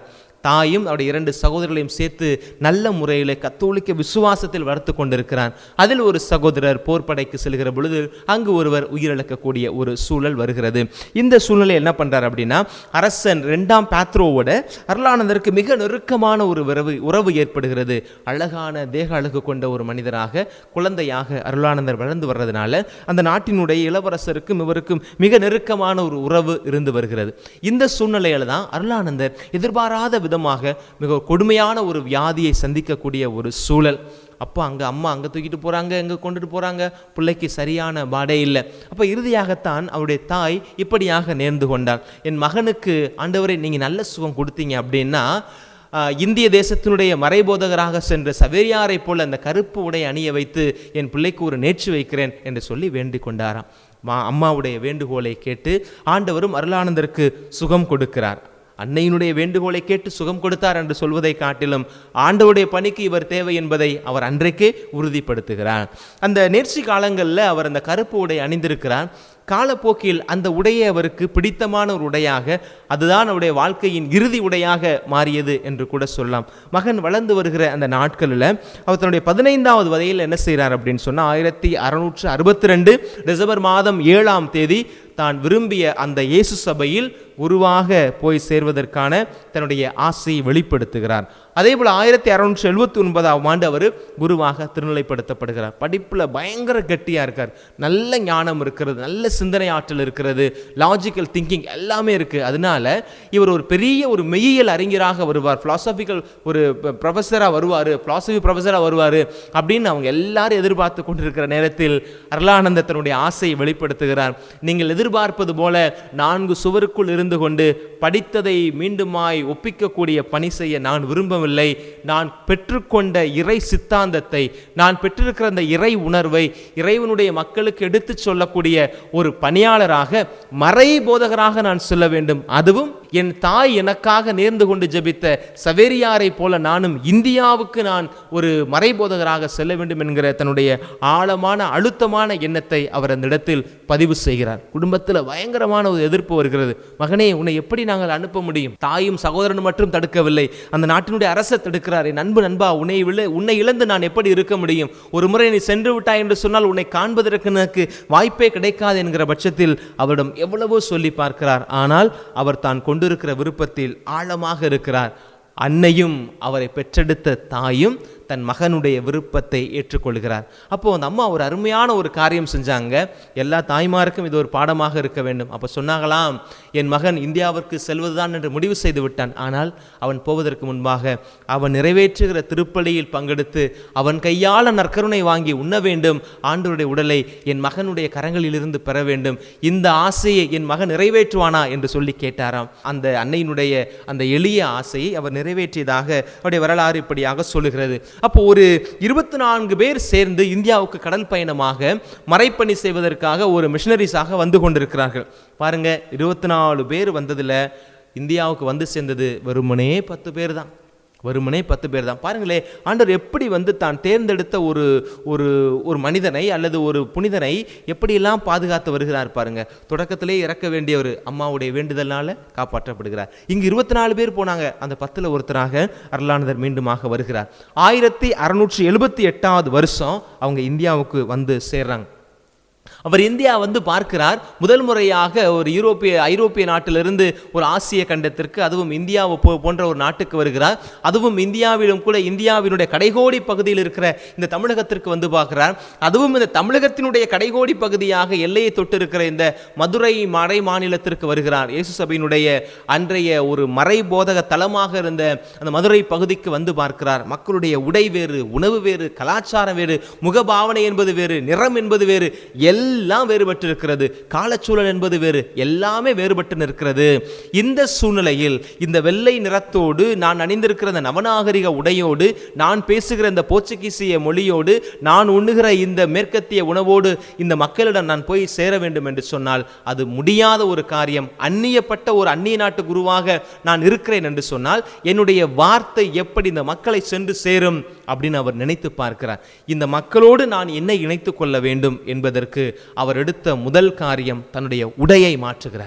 தாயும் அவருடைய இரண்டு சகோதரர்களையும் சேர்த்து நல்ல முறையில் கத்தோலிக்க விசுவாசத்தில் வளர்த்து கொண்டிருக்கிறான் அதில் ஒரு சகோதரர் போர்ப்படைக்கு செல்கிற பொழுது அங்கு ஒருவர் உயிரிழக்கக்கூடிய ஒரு சூழல் வருகிறது இந்த சூழ்நிலை என்ன பண்றார் அப்படின்னா அரசன் ரெண்டாம் பேத்ரோவோட அருளானந்தருக்கு மிக நெருக்கமான ஒரு உறவு உறவு ஏற்படுகிறது அழகான தேக அழகு கொண்ட ஒரு மனிதராக குழந்தையாக அருளானந்தர் வளர்ந்து வர்றதுனால அந்த நாட்டினுடைய இளவரசருக்கும் இவருக்கும் மிக நெருக்கமான ஒரு உறவு இருந்து வருகிறது இந்த சூழ்நிலையில தான் அருளானந்தர் எதிர்பாராத விதமாக மிக கொடுமையான ஒரு வியாதியை சந்திக்கக்கூடிய ஒரு சூழல் அப்போ அங்கே அம்மா அங்கே தூக்கிட்டு போகிறாங்க எங்கே கொண்டுட்டு போகிறாங்க பிள்ளைக்கு சரியான பாடே இல்லை அப்போ இறுதியாகத்தான் அவருடைய தாய் இப்படியாக நேர்ந்து கொண்டாள் என் மகனுக்கு ஆண்டவரை நீங்கள் நல்ல சுகம் கொடுத்தீங்க அப்படின்னா ஆஹ், இந்திய தேசத்தினுடைய மறைபோதகராக சென்ற சவேரியாரை போல அந்த கருப்பு உடை அணிய வைத்து என் பிள்ளைக்கு ஒரு நேற்று வைக்கிறேன் என்று சொல்லி வேண்டிக் கொண்டாராம் மா அம்மாவுடைய வேண்டுகோளை கேட்டு ஆண்டவரும் அருளானந்தருக்கு சுகம் கொடுக்கிறார் அன்னையினுடைய வேண்டுகோளை கேட்டு சுகம் கொடுத்தார் என்று சொல்வதை காட்டிலும் ஆண்டவருடைய பணிக்கு இவர் தேவை என்பதை அவர் அன்றைக்கே உறுதிப்படுத்துகிறார் அந்த நேர்ச்சி காலங்களில் அவர் அந்த கருப்பு உடை அணிந்திருக்கிறார் காலப்போக்கில் அந்த உடையை அவருக்கு பிடித்தமான ஒரு உடையாக அதுதான் அவருடைய வாழ்க்கையின் இறுதி உடையாக மாறியது என்று கூட சொல்லலாம் மகன் வளர்ந்து வருகிற அந்த நாட்களில் அவர் தன்னுடைய பதினைந்தாவது வயதில் என்ன செய்கிறார் அப்படின்னு சொன்னால் ஆயிரத்தி அறுநூற்று அறுபத்தி ரெண்டு டிசம்பர் மாதம் ஏழாம் தேதி தான் விரும்பிய அந்த இயேசு சபையில் குருவாக போய் சேர்வதற்கான தன்னுடைய ஆசையை வெளிப்படுத்துகிறார் அதே போல் ஆயிரத்தி அறுநூற்றி எழுபத்தி ஒன்பதாம் ஆண்டு அவர் குருவாக திருநிலைப்படுத்தப்படுகிறார் படிப்பில் பயங்கர கெட்டியாக இருக்கார் நல்ல ஞானம் இருக்கிறது நல்ல சிந்தனை ஆற்றல் இருக்கிறது லாஜிக்கல் திங்கிங் எல்லாமே இருக்குது அதனால இவர் ஒரு பெரிய ஒரு மெய்யியல் அறிஞராக வருவார் philosophical ஒரு ப்ரொஃபஸராக வருவார் philosophy ப்ரொஃபஸராக வருவார் அப்படின்னு அவங்க எல்லாரும் எதிர்பார்த்து கொண்டிருக்கிற நேரத்தில் அருளானந்த தன்னுடைய ஆசையை வெளிப்படுத்துகிறார் நீங்கள் எதிர்பார்ப்பது போல நான்கு சுவருக்குள் இருந்து கொண்டு படித்ததை மீண்டுமாய் ஒப்பிக்கக்கூடிய பணி செய்ய நான் விரும்பவில்லை நான் பெற்றுக்கொண்ட இறை சித்தாந்தத்தை நான் பெற்றிருக்கிற அந்த இறை உணர்வை இறைவனுடைய மக்களுக்கு எடுத்துச் சொல்லக்கூடிய ஒரு பணியாளராக மறை போதகராக நான் சொல்ல வேண்டும் அதுவும் என் தாய் எனக்காக நேர்ந்து கொண்டு ஜெபித்த சவேரியாரை போல நானும் இந்தியாவுக்கு நான் ஒரு மறைபோதகராக செல்ல வேண்டும் என்கிற தன்னுடைய ஆழமான அழுத்தமான எண்ணத்தை அவர் அந்த இடத்தில் பதிவு செய்கிறார் குடும்பத்தில் பயங்கரமான ஒரு எதிர்ப்பு வருகிறது மகனே உன்னை எப்படி நாங்கள் அனுப்ப முடியும் தாயும் சகோதரனும் மட்டும் தடுக்கவில்லை அந்த நாட்டினுடைய அரசர் தடுக்கிறார் என் அன்பு நண்பா உன்னை விழ உன்னை இழந்து நான் எப்படி இருக்க முடியும் ஒரு முறை நீ சென்று விட்டாய் என்று சொன்னால் உன்னை காண்பதற்கு எனக்கு வாய்ப்பே கிடைக்காது என்கிற பட்சத்தில் அவரிடம் எவ்வளவோ சொல்லி பார்க்கிறார் ஆனால் அவர் தான் கொண்டிருக்கிற விருப்பத்தில் ஆழமாக இருக்கிறார் அன்னையும் அவரை பெற்றெடுத்த தாயும் தன் மகனுடைய விருப்பத்தை ஏற்றுக்கொள்கிறார் அப்போ அந்த அம்மா ஒரு அருமையான ஒரு காரியம் செஞ்சாங்க எல்லா தாய்மாருக்கும் இது ஒரு பாடமாக இருக்க வேண்டும் அப்போ சொன்னாங்களாம் என் மகன் இந்தியாவிற்கு செல்வதுதான் என்று முடிவு செய்து விட்டான் ஆனால் அவன் போவதற்கு முன்பாக அவன் நிறைவேற்றுகிற திருப்பலியில் பங்கெடுத்து அவன் கையால நற்கருணை வாங்கி உண்ண வேண்டும் ஆண்டவருடைய உடலை என் மகனுடைய கரங்களிலிருந்து பெற வேண்டும் இந்த ஆசையை என் மகன் நிறைவேற்றுவானா என்று சொல்லி கேட்டாராம் அந்த அன்னையினுடைய அந்த எளிய ஆசையை அவர் நிறைவேற்றியதாக அவருடைய வரலாறு இப்படியாக சொல்லுகிறது அப்போ ஒரு இருபத்தி நான்கு பேர் சேர்ந்து இந்தியாவுக்கு கடல் பயணமாக மறைப்பணி செய்வதற்காக ஒரு மிஷனரிஸாக வந்து கொண்டிருக்கிறார்கள் பாருங்க இருபத்தி நாலு பேர் வந்ததுல இந்தியாவுக்கு வந்து சேர்ந்தது வெறுமனே பத்து பேர் தான் வெறுமனே பத்து பேர் தான் பாருங்களே ஆண்டவர் எப்படி வந்து தான் தேர்ந்தெடுத்த ஒரு ஒரு ஒரு மனிதனை அல்லது ஒரு புனிதனை எப்படியெல்லாம் பாதுகாத்து வருகிறார் பாருங்க தொடக்கத்திலே இறக்க வேண்டியவர் அம்மாவுடைய வேண்டுதலால காப்பாற்றப்படுகிறார் இங்கு இருபத்தி நாலு பேர் போனாங்க அந்த பத்துல ஒருத்தராக அருளானந்தர் மீண்டுமாக வருகிறார் ஆயிரத்தி அறுநூற்றி எழுபத்தி எட்டாவது வருஷம் அவங்க இந்தியாவுக்கு வந்து சேர்றாங்க அவர் இந்தியா வந்து பார்க்கிறார் முதல் முறையாக ஒரு யூரோப்பிய ஐரோப்பிய நாட்டிலிருந்து ஒரு ஆசிய கண்டத்திற்கு அதுவும் இந்தியாவை போ போன்ற ஒரு நாட்டுக்கு வருகிறார் அதுவும் இந்தியாவிலும் கூட இந்தியாவினுடைய கடைகோடி பகுதியில் இருக்கிற இந்த தமிழகத்திற்கு வந்து பார்க்கிறார் அதுவும் இந்த தமிழகத்தினுடைய கடைகோடி பகுதியாக எல்லையை தொட்டு இருக்கிற இந்த மதுரை மறை மாநிலத்திற்கு வருகிறார் இயேசு சபையினுடைய அன்றைய ஒரு மறை போதக தலமாக இருந்த அந்த மதுரை பகுதிக்கு வந்து பார்க்கிறார் மக்களுடைய உடை வேறு உணவு வேறு கலாச்சாரம் வேறு முகபாவனை என்பது வேறு நிறம் என்பது வேறு எல்லாம் வேறுபட்டு இருக்கிறது காலச்சூழல் என்பது வேறு எல்லாமே வேறுபட்டு நிற்கிறது இந்த சூழ்நிலையில் இந்த வெள்ளை நிறத்தோடு நான் அணிந்திருக்கிற இந்த நவநாகரிக உடையோடு நான் பேசுகிற இந்த போர்ச்சுகீசிய மொழியோடு நான் உண்ணுகிற இந்த மேற்கத்திய உணவோடு இந்த மக்களிடம் நான் போய் சேர வேண்டும் என்று சொன்னால் அது முடியாத ஒரு காரியம் அந்நியப்பட்ட ஒரு அந்நிய நாட்டு குருவாக நான் இருக்கிறேன் என்று சொன்னால் என்னுடைய வார்த்தை எப்படி இந்த மக்களை சென்று சேரும் அப்படின்னு அவர் நினைத்து பார்க்கிறார் இந்த மக்களோடு நான் என்னை இணைத்துக் கொள்ள வேண்டும் என்பதற்கு அவர் எடுத்த முதல் காரியம் தன்னுடைய உடையை மாற்றுகிறார்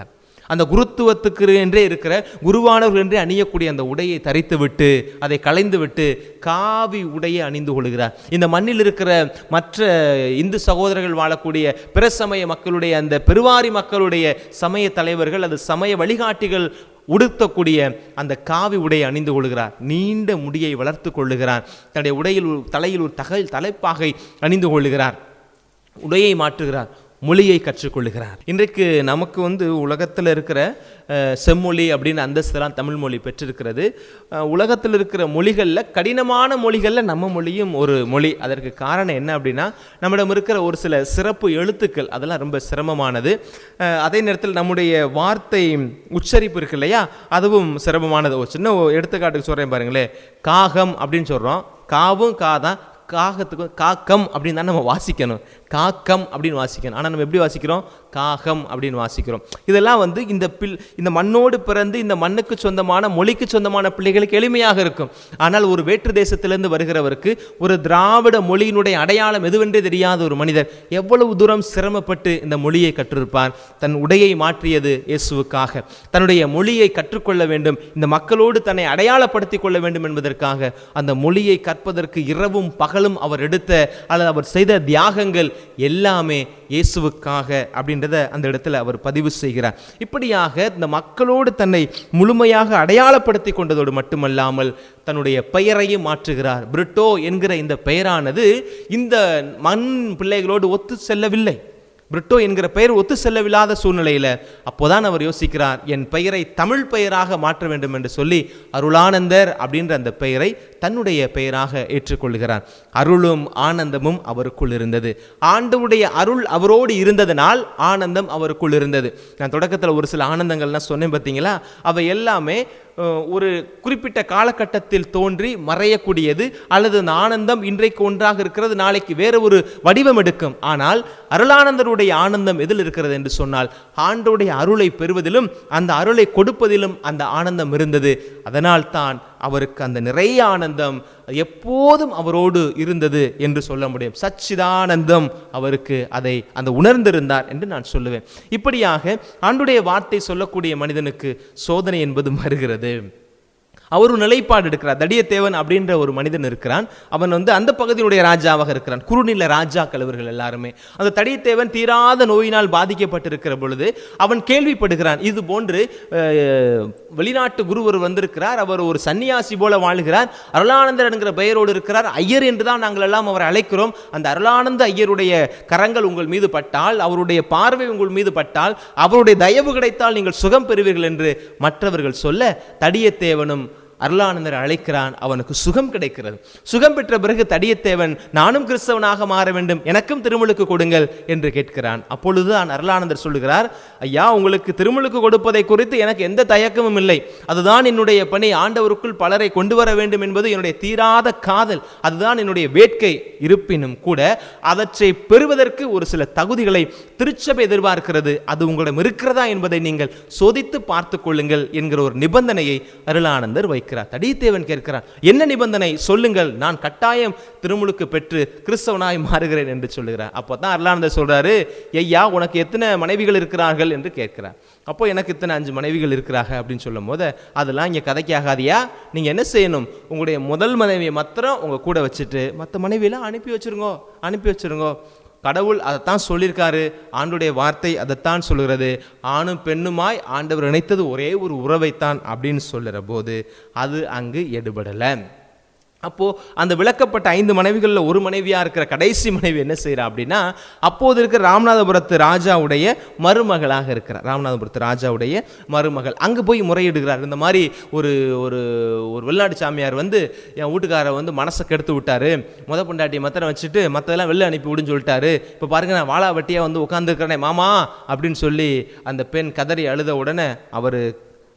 அந்த குருத்துவத்துக்கு என்றே இருக்கிற குருவானவர்கள் என்றே அணியக்கூடிய அந்த உடையை தரித்து விட்டு அதை களைந்து விட்டு காவி உடையை அணிந்து கொள்கிறார் இந்த மண்ணில் இருக்கிற மற்ற இந்து சகோதரர்கள் வாழக்கூடிய பிற சமய மக்களுடைய அந்த பெருவாரி மக்களுடைய சமய தலைவர்கள் அது சமய வழிகாட்டிகள் உடுத்தக்கூடிய அந்த காவி உடையை அணிந்து கொள்கிறார் நீண்ட முடியை வளர்த்து கொள்ளுகிறார் தன்னுடைய உடையில் ஒரு- தலையில் ஒரு தகல் தலைப்பாகை அணிந்து கொள்ளுகிறார் உடையை மாற்றுகிறார் மொழியை கற்றுக்கொள்ளுகிறார் இன்றைக்கு நமக்கு வந்து உலகத்தில் இருக்கிற அஹ், செம்மொழி அப்படின்னு அந்தஸ்தெல்லாம் தமிழ் மொழி பெற்றிருக்கிறது அஹ், உலகத்தில் இருக்கிற மொழிகளில் கடினமான மொழிகளில் நம்ம மொழியும் ஒரு மொழி அதற்கு காரணம் என்ன அப்படின்னா நம்மிடம் இருக்கிற ஒரு சில சிறப்பு எழுத்துக்கள் அதெல்லாம் ரொம்ப சிரமமானது அஹ், அதே நேரத்தில் நம்முடைய வார்த்தை உச்சரிப்பு இருக்கு இல்லையா அதுவும் சிரமமானது ஒரு சின்ன ஒரு எடுத்துக்காட்டுக்கு சொல்கிறேன் பாருங்களேன் காகம் அப்படின்னு சொல்கிறோம் காவும் காதான் காகத்துக்கு காக்கம் அப்படின்னு தான் நம்ம வாசிக்கணும் காக்கம் அப்படின்னு வாசிக்கணும் ஆனால் நம்ம எப்படி வாசிக்கிறோம் காகம் அப்படின்னு வாசிக்கிறோம் இதெல்லாம் வந்து இந்த பில் இந்த மண்ணோடு பிறந்து இந்த மண்ணுக்கு சொந்தமான மொழிக்கு சொந்தமான பிள்ளைகளுக்கு எளிமையாக இருக்கும் ஆனால் ஒரு வேற்று தேசத்திலிருந்து வருகிறவருக்கு ஒரு திராவிட மொழியினுடைய அடையாளம் எதுவென்றே தெரியாத ஒரு மனிதர் எவ்வளவு தூரம் சிரமப்பட்டு இந்த மொழியை கற்றிருப்பார் தன் உடையை மாற்றியது இயேசுவுக்காக தன்னுடைய மொழியை கற்றுக்கொள்ள வேண்டும் இந்த மக்களோடு தன்னை அடையாளப்படுத்திக் கொள்ள வேண்டும் என்பதற்காக அந்த மொழியை கற்பதற்கு இரவும் பகலும் அவர் எடுத்த அல்லது அவர் செய்த தியாகங்கள் எல்லாமே இயேசுவுக்காக அப்படின்றத அந்த இடத்துல அவர் பதிவு செய்கிறார் இப்படியாக இந்த மக்களோடு தன்னை முழுமையாக அடையாளப்படுத்தி கொண்டதோடு மட்டுமல்லாமல் தன்னுடைய பெயரையும் மாற்றுகிறார் பிரிட்டோ என்கிற இந்த பெயரானது இந்த மண் பிள்ளைகளோடு ஒத்து செல்லவில்லை பிரிட்டோ என்கிற பெயர் ஒத்து செல்லவில்லாத சூழ்நிலையில் அப்போதான் அவர் யோசிக்கிறார் என் பெயரை தமிழ் பெயராக மாற்ற வேண்டும் என்று சொல்லி அருளானந்தர் அப்படின்ற அந்த பெயரை தன்னுடைய பெயராக ஏற்றுக்கொள்கிறார் அருளும் ஆனந்தமும் அவருக்குள் இருந்தது ஆண்டவுடைய அருள் அவரோடு இருந்ததனால் ஆனந்தம் அவருக்குள் இருந்தது நான் தொடக்கத்தில் ஒரு சில ஆனந்தங்கள்லாம் சொன்னேன் பார்த்தீங்களா அவை எல்லாமே அஹ், ஒரு குறிப்பிட்ட காலகட்டத்தில் தோன்றி மறையக்கூடியது அல்லது அந்த ஆனந்தம் இன்றைக்கு ஒன்றாக இருக்கிறது நாளைக்கு வேற ஒரு வடிவம் எடுக்கும் ஆனால் அருளானந்தருடைய ஆனந்தம் எதில் இருக்கிறது என்று சொன்னால் ஆண்டோடைய அருளை பெறுவதிலும் அந்த அருளை கொடுப்பதிலும் அந்த ஆனந்தம் இருந்தது அதனால் தான் அவருக்கு அந்த நிறைய ஆனந்தம் எப்போதும் அவரோடு இருந்தது என்று சொல்ல முடியும் சச்சிதானந்தம் அவருக்கு அதை அந்த உணர்ந்திருந்தார் என்று நான் சொல்லுவேன் இப்படியாக ஆண்டுடைய வார்த்தை சொல்லக்கூடிய மனிதனுக்கு சோதனை என்பது வருகிறது அவர் ஒரு நிலைப்பாடு எடுக்கிறார் தடியத்தேவன் அப்படின்ற ஒரு மனிதன் இருக்கிறான் அவன் வந்து அந்த பகுதியினுடைய ராஜாவாக இருக்கிறான் குறுநில ராஜாக்கள் இவர்கள் எல்லாருமே அந்த தடியத்தேவன் தீராத நோயினால் பாதிக்கப்பட்டிருக்கிற பொழுது அவன் கேள்விப்படுகிறான் இது போன்று அஹ், வெளிநாட்டு குருவர் வந்திருக்கிறார் அவர் ஒரு சன்னியாசி போல வாழ்கிறார் அருளானந்தர் என்கிற பெயரோடு இருக்கிறார் ஐயர் என்று தான் நாங்கள் எல்லாம் அவரை அழைக்கிறோம் அந்த அருளானந்த ஐயருடைய கரங்கள் உங்கள் மீது பட்டால் அவருடைய பார்வை உங்கள் மீது பட்டால் அவருடைய தயவு கிடைத்தால் நீங்கள் சுகம் பெறுவீர்கள் என்று மற்றவர்கள் சொல்ல தடியத்தேவனும் அருளானந்தர் அழைக்கிறான் அவனுக்கு சுகம் கிடைக்கிறது சுகம் பெற்ற பிறகு தடியத்தேவன் நானும் கிறிஸ்தவனாக மாற வேண்டும் எனக்கும் திருமுழுக்கு கொடுங்கள் என்று கேட்கிறான் அப்பொழுதுதான் அருளானந்தர் சொல்லுகிறார் ஐயா உங்களுக்கு திருமுழுக்கு கொடுப்பதை குறித்து எனக்கு எந்த தயக்கமும் இல்லை அதுதான் என்னுடைய பணி ஆண்டவருக்குள் பலரை கொண்டு வர வேண்டும் என்பது என்னுடைய தீராத காதல் அதுதான் என்னுடைய வேட்கை இருப்பினும் கூட அவற்றை பெறுவதற்கு ஒரு சில தகுதிகளை திருச்சபை எதிர்பார்க்கிறது அது உங்களிடம் இருக்கிறதா என்பதை நீங்கள் சோதித்து பார்த்துக் கொள்ளுங்கள் என்கிற ஒரு நிபந்தனையை அருளானந்தர் வைக்கிறார் தடித்தேவன் கேட்கிறார் என்ன நிபந்தனை சொல்லுங்கள் நான் கட்டாயம் திருமுழுக்கு பெற்று கிறிஸ்தவனாய் மாறுகிறேன் என்று சொல்லுகிறார் அப்போ தான் அருளானந்தர் சொல்றாரு ஐயா உனக்கு எத்தனை மனைவிகள் இருக்கிறார்கள் என்று கேட்கிறார் அப்போ எனக்கு இத்தனை அஞ்சு மனைவிகள் இருக்கிறாங்க அப்படின்னு சொல்லும் போது அதெல்லாம் இங்கே கதைக்காகாதியா நீங்கள் என்ன செய்யணும் உங்களுடைய முதல் மனைவியை மாத்திரம் உங்கள் கூட வச்சுட்டு மற்ற மனைவியெல்லாம் அனுப்பி வச்சிருங்கோ அனுப்பி வச்சிருங்கோ கடவுள் அதைத்தான் சொல்லியிருக்காரு ஆண்டுடைய வார்த்தை அதைத்தான் சொல்லுகிறது ஆணும் பெண்ணுமாய் ஆண்டவர் இணைத்தது ஒரே ஒரு உறவைத்தான் அப்படின்னு சொல்லுற போது அது அங்கு எடுபடலை அப்போ அந்த விளக்கப்பட்ட ஐந்து மனைவிகளில் ஒரு மனைவியா இருக்கிற கடைசி மனைவி என்ன செய்றா அப்படின்னா அப்போது இருக்கிற ராமநாதபுரத்து ராஜாவுடைய மருமகளாக இருக்கிறார் ராமநாதபுரத்து ராஜாவுடைய மருமகள் அங்கே போய் முறையிடுகிறார் இந்த மாதிரி ஒரு ஒரு ஒரு வெளிநாட்டு சாமியார் வந்து என் வீட்டுக்காரரை வந்து மனசை கெடுத்து விட்டாரு முத பொண்டாட்டி மத்தனை வச்சுட்டு மற்றதெல்லாம் வெளில அனுப்பி விடுன்னு சொல்லிட்டாரு இப்போ பாருங்க நான் வாழா வட்டியாக வந்து உட்காந்துருக்கிறேனே மாமா அப்படின்னு சொல்லி அந்த பெண் கதறி அழுத உடனே அவர்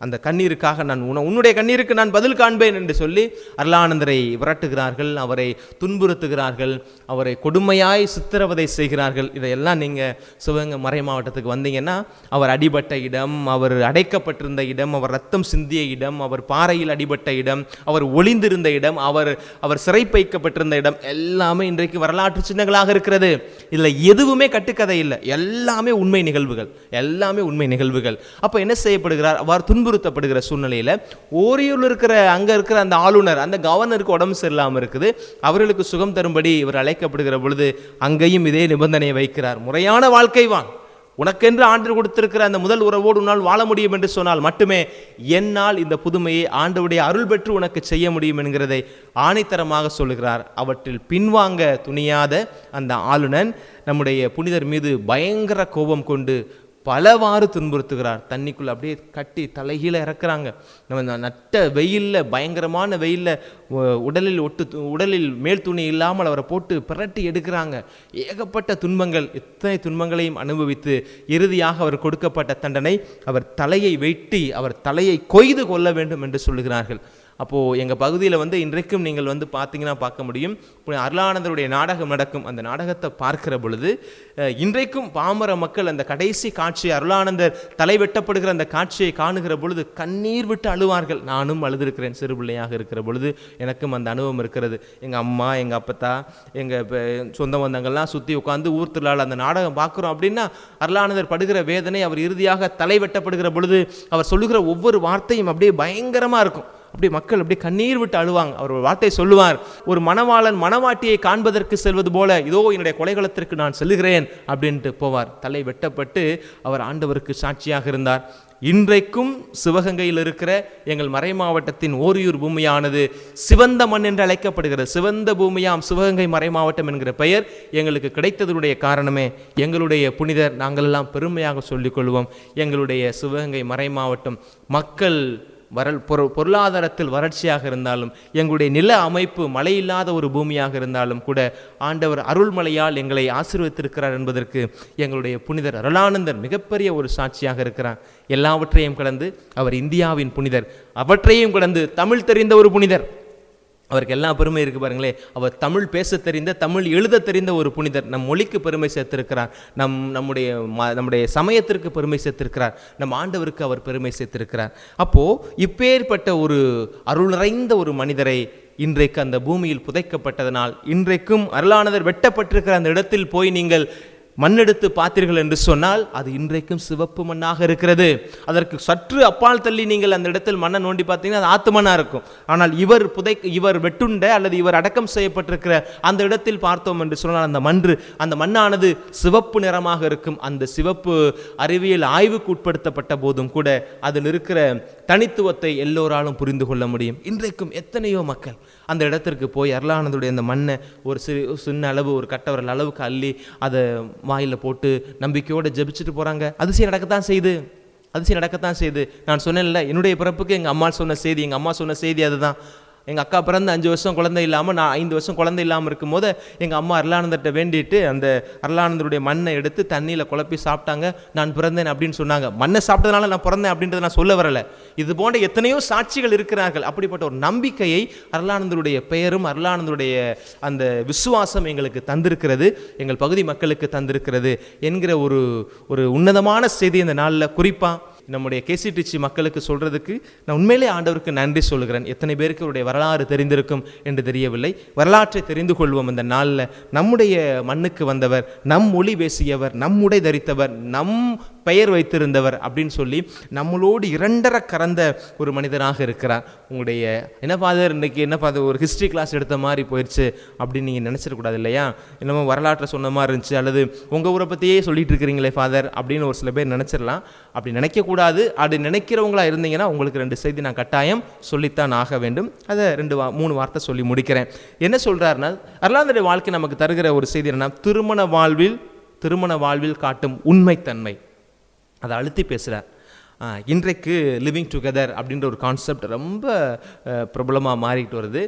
அந்த கண்ணீருக்காக நான் உன உன்னுடைய கண்ணீருக்கு நான் பதில் காண்பேன் என்று சொல்லி அருளானந்தரை விரட்டுகிறார்கள் அவரை துன்புறுத்துகிறார்கள் அவரை கொடுமையாய் சித்திரவதை செய்கிறார்கள் இதையெல்லாம் நீங்கள் சிவகங்கை மறை மாவட்டத்துக்கு வந்தீங்கன்னா அவர் அடிபட்ட இடம் அவர் அடைக்கப்பட்டிருந்த இடம் அவர் ரத்தம் சிந்திய இடம் அவர் பாறையில் அடிபட்ட இடம் அவர் ஒளிந்திருந்த இடம் அவர் அவர் சிறைப்பைக்கப்பட்டிருந்த இடம் எல்லாமே இன்றைக்கு வரலாற்று சின்னங்களாக இருக்கிறது இதில் எதுவுமே கட்டுக்கதை இல்லை எல்லாமே உண்மை நிகழ்வுகள் எல்லாமே உண்மை நிகழ்வுகள் அப்போ என்ன செய்யப்படுகிறார் அவர் துன்புறுத்தப்படுகிற சூழ்நிலையில் ஓரியூரில் இருக்கிற அங்கே இருக்கிற அந்த ஆளுநர் அந்த கவர்னருக்கு உடம்பு சரியில்லாமல் இருக்குது அவர்களுக்கு சுகம் தரும்படி இவர் அழைக்கப்படுகிற பொழுது அங்கேயும் இதே நிபந்தனையை வைக்கிறார் முறையான வாழ்க்கை வான் உனக்கென்று ஆண்டு கொடுத்திருக்கிற அந்த முதல் உறவோடு உன்னால் வாழ முடியும் என்று சொன்னால் மட்டுமே என்னால் இந்த புதுமையை ஆண்டவுடைய அருள் பெற்று உனக்கு செய்ய முடியும் என்கிறதை ஆணைத்தரமாக சொல்லுகிறார் அவற்றில் பின்வாங்க துணியாத அந்த ஆளுநன் நம்முடைய புனிதர் மீது பயங்கர கோபம் கொண்டு பலவாறு துன்புறுத்துகிறார் தண்ணிக்குள்ள அப்படியே கட்டி தலைகீழ இறக்குறாங்க நம்ம இந்த நட்ட வெயில்ல பயங்கரமான வெயில்ல உ- உடலில் ஒட்டு து- உடலில் மேல் துணி இல்லாமல் அவரை போட்டு பிரட்டி எடுக்கிறாங்க ஏகப்பட்ட துன்பங்கள் இத்தனை துன்பங்களையும் அனுபவித்து இறுதியாக அவர் கொடுக்கப்பட்ட தண்டனை அவர் தலையை வெட்டி அவர் தலையை கொய்து கொள்ள வேண்டும் என்று சொல்லுகிறார்கள் அப்போது எங்கள் பகுதியில் வந்து இன்றைக்கும் நீங்கள் வந்து பார்த்தீங்கன்னா பார்க்க முடியும் இப்ப அருளானந்தருடைய நாடகம் நடக்கும் அந்த நாடகத்தை பார்க்கிற பொழுது அஹ், இன்றைக்கும் பாமர மக்கள் அந்த கடைசி காட்சி அருளானந்தர் தலை வெட்டப்படுகிற அந்த காட்சியை காணுகிற பொழுது கண்ணீர் விட்டு அழுவார்கள் நானும் அழுதிருக்கிறேன் சிறு பிள்ளையாக இருக்கிற பொழுது எனக்கும் அந்த அனுபவம் இருக்கிறது எங்கள் அம்மா எங்கள் அப்பத்தா எங்கள் சொந்த பந்தங்கள்லாம் சுற்றி உட்காந்து ஊர் திருவிழாவில் அந்த நாடகம் பார்க்குறோம் அப்படின்னா அருளானந்தர் படுகிற வேதனை அவர் இறுதியாக தலை வெட்டப்படுகிற பொழுது அவர் சொல்லுகிற ஒவ்வொரு வார்த்தையும் அப்படியே பயங்கரமாக இருக்கும் அப்படியே மக்கள் அப்படியே கண்ணீர் விட்டு அழுவாங்க அவர் ஒரு வார்த்தை சொல்லுவார் ஒரு மணவாளன் மணவாட்டியை காண்பதற்கு செல்வது போல இதோ என்னுடைய கொலைகளத்திற்கு நான் செல்லுகிறேன் அப்படின்ட்டு போவார் தலை வெட்டப்பட்டு அவர் ஆண்டவருக்கு சாட்சியாக இருந்தார் இன்றைக்கும் சிவகங்கையில் இருக்கிற எங்கள் மறை மாவட்டத்தின் ஓரியூர் பூமியானது சிவந்த மண் என்று அழைக்கப்படுகிறது சிவந்த பூமியாம் சிவகங்கை மறை மாவட்டம் என்கிற பெயர் எங்களுக்கு கிடைத்ததனுடைய காரணமே எங்களுடைய புனிதர் நாங்கள் எல்லாம் பெருமையாக சொல்லிக் கொள்வோம் எங்களுடைய சிவகங்கை மறை மாவட்டம் மக்கள் வரல் பொரு பொருளாதாரத்தில் வறட்சியாக இருந்தாலும் எங்களுடைய நில அமைப்பு மழை இல்லாத ஒரு பூமியாக இருந்தாலும் கூட ஆண்டவர் அருள்மலையால் எங்களை ஆசீர்வதித்திருக்கிறார் என்பதற்கு எங்களுடைய புனிதர் அருளானந்தர் மிகப்பெரிய ஒரு சாட்சியாக இருக்கிறார் எல்லாவற்றையும் கடந்து அவர் இந்தியாவின் புனிதர் அவற்றையும் கடந்து தமிழ் தெரிந்த ஒரு புனிதர் அவருக்கு எல்லா பெருமை இருக்கு பாருங்களே அவர் தமிழ் பேச தெரிந்த தமிழ் எழுத தெரிந்த ஒரு புனிதர் நம் மொழிக்கு பெருமை சேர்த்திருக்கிறார் நம் நம்முடைய ம- நம்முடைய சமயத்திற்கு பெருமை சேர்த்திருக்கிறார் நம் ஆண்டவருக்கு அவர் பெருமை சேர்த்திருக்கிறார் அப்போ இப்பேற்பட்ட ஒரு அருள் நிறைந்த ஒரு மனிதரை இன்றைக்கு அந்த பூமியில் புதைக்கப்பட்டதனால் இன்றைக்கும் அருளானதர் வெட்டப்பட்டிருக்கிற அந்த இடத்தில் போய் நீங்கள் மண்ணெடுத்து பார்த்தீர்கள் என்று சொன்னால் அது இன்றைக்கும் சிவப்பு மண்ணாக இருக்கிறது அதற்கு சற்று அப்பால் தள்ளி நீங்கள் அந்த இடத்தில் மண்ணை நோண்டி பார்த்தீங்கன்னா அது ஆத்து மண்ணா இருக்கும் ஆனால் இவர் புதை இவர் வெட்டுண்ட அல்லது இவர் அடக்கம் செய்யப்பட்டிருக்கிற அந்த இடத்தில் பார்த்தோம் என்று சொன்னால் அந்த மன்று அந்த மண்ணானது சிவப்பு நிறமாக இருக்கும் அந்த சிவப்பு அறிவியல் ஆய்வுக்கு உட்படுத்தப்பட்ட போதும் கூட அதில் இருக்கிற தனித்துவத்தை எல்லோராலும் புரிந்து கொள்ள முடியும் இன்றைக்கும் எத்தனையோ மக்கள் அந்த இடத்திற்கு போய் அருளானதுடைய அந்த மண்ணை ஒரு சிறு சின்ன அளவு ஒரு கட்டவரல் அளவுக்கு அள்ளி அதை வாயில் போட்டு நம்பிக்கையோடு ஜெபிச்சுட்டு போகிறாங்க அதிசயம் நடக்கத்தான் செய்யுது அதிசயம் நடக்கத்தான் செய்யுது நான் சொன்னேன்ல என்னுடைய பிறப்புக்கு எங்கள் அம்மா சொன்ன செய்தி எங்கள் அம்மா சொன்ன செய்தி அதுதான் எங்கள் அக்கா பிறந்த அஞ்சு வருஷம் குழந்தை இல்லாமல் நான் ஐந்து வருஷம் குழந்தை இல்லாமல் இருக்கும்போது எங்கள் அம்மா அருளானந்தர்கிட்ட வேண்டிட்டு அந்த அருளானந்தருடைய மண்ணை எடுத்து தண்ணியில் குழப்பி சாப்பிட்டாங்க நான் பிறந்தேன் அப்படின்னு சொன்னாங்க மண்ணை சாப்பிட்டதுனால நான் பிறந்தேன் அப்படின்றத நான் சொல்ல வரல இது போன்ற எத்தனையோ சாட்சிகள் இருக்கிறார்கள் அப்படிப்பட்ட ஒரு நம்பிக்கையை அருளானந்தருடைய பெயரும் அருளானந்தருடைய அந்த விசுவாசம் எங்களுக்கு தந்திருக்கிறது எங்கள் பகுதி மக்களுக்கு தந்திருக்கிறது என்கிற ஒரு ஒரு உன்னதமான செய்தி இந்த நாளில் குறிப்பாக நம்முடைய கேசிடிச்சி மக்களுக்கு சொல்றதுக்கு நான் உண்மையிலே ஆண்டவருக்கு நன்றி சொல்கிறேன் எத்தனை பேருக்கு அவருடைய வரலாறு தெரிந்திருக்கும் என்று தெரியவில்லை வரலாற்றை தெரிந்து கொள்வோம் இந்த நாளில் நம்முடைய மண்ணுக்கு வந்தவர் நம் மொழி பேசியவர் நம் உடை தரித்தவர் நம் பெயர் வைத்திருந்தவர் அப்படின்னு சொல்லி நம்மளோடு இரண்டர கறந்த ஒரு மனிதராக இருக்கிறார் உங்களுடைய என்ன ஃபாதர் இன்னைக்கு என்ன ஃபாதர் ஒரு ஹிஸ்ட்ரி கிளாஸ் எடுத்த மாதிரி போயிடுச்சு அப்படின்னு நீங்கள் நினச்சிடக்கூடாது இல்லையா என்னமோ வரலாற்றை சொன்ன மாதிரி இருந்துச்சு அல்லது உங்கள் ஊரை பற்றியே சொல்லிட்டு இருக்கிறீங்களே ஃபாதர் அப்படின்னு ஒரு சில பேர் நினச்சிடலாம் அப்படி நினைக்கக்கூடாது அப்படி நினைக்கிறவங்களா இருந்தீங்கன்னா உங்களுக்கு ரெண்டு செய்தி நான் கட்டாயம் சொல்லித்தான் ஆக வேண்டும் அதை ரெண்டு வா மூணு வார்த்தை சொல்லி முடிக்கிறேன் என்ன சொல்கிறாருன்னா அருளாந்தருடைய வாழ்க்கை நமக்கு தருகிற ஒரு செய்தி என்னன்னா திருமண வாழ்வில் திருமண வாழ்வில் காட்டும் உண்மைத்தன்மை அதை அழுத்தி பேசுகிறார் இன்றைக்கு லிவிங் டுகெதர் அப்படின்ற ஒரு கான்செப்ட் ரொம்ப பிரபலமாக மாறிட்டு வருது